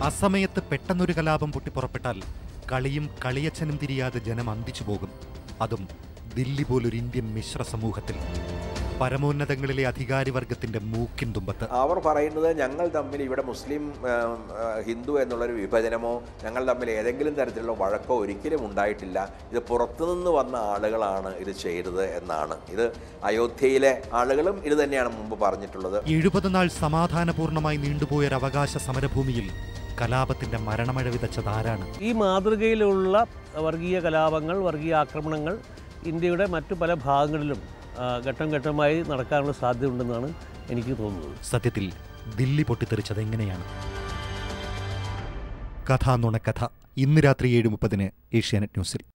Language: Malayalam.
അസമയത്ത് പെട്ടെന്നൊരു കലാപം പൊട്ടിപ്പുറപ്പെട്ടാൽ കളിയും കളിയച്ഛനും തിരിയാതെ ജനം അന്തിച്ചു പോകും അതും ദില്ലി പോലൊരു ഇന്ത്യൻ മിശ്ര സമൂഹത്തിൽ പരമോന്നതങ്ങളിലെ അധികാരിവർഗത്തിന്റെ മൂക്കിൻ തുമ്പത്ത് അവർ പറയുന്നത് ഞങ്ങൾ തമ്മിൽ ഇവിടെ മുസ്ലിം ആ, ആ, ഹിന്ദു എന്നുള്ളൊരു വിഭജനമോ ഞങ്ങൾ തമ്മിൽ ഏതെങ്കിലും തരത്തിലുള്ള വഴക്കോ ഒരിക്കലും ഉണ്ടായിട്ടില്ല ഇത് പുറത്തുനിന്ന് വന്ന ആളുകളാണ് ഇത് ചെയ്തത് എന്നാണ് ഇത് അയോധ്യയിലെ ആളുകളും ഇത് തന്നെയാണ് മുമ്പ് പറഞ്ഞിട്ടുള്ളത് എഴുപത് നാൾ സമാധാനപൂർണമായി നീണ്ടുപോയൊരു അവകാശ സമരഭൂമിയിൽ കലാപത്തിന്റെ മരണമഴ വിതച്ചതാരാണ് ഈ മാതൃകയിലുള്ള വർഗീയ കലാപങ്ങൾ വർഗീയ ആക്രമണങ്ങൾ ഇന്ത്യയുടെ മറ്റു പല ഭാഗങ്ങളിലും ആ, ഘട്ടം ഘട്ടമായി നടക്കാനുള്ള സാധ്യതയുണ്ടെന്നാണ് എനിക്ക് തോന്നുന്നത് സത്യത്തിൽ ദില്ലി പൊട്ടിത്തെറിച്ചത് എങ്ങനെയാണ് കഥ നുണക്കഥ ഇന്ന് രാത്രി ഏഴ് മുപ്പതിന് ഏഷ്യാനെറ്റ് ന്യൂസിൽ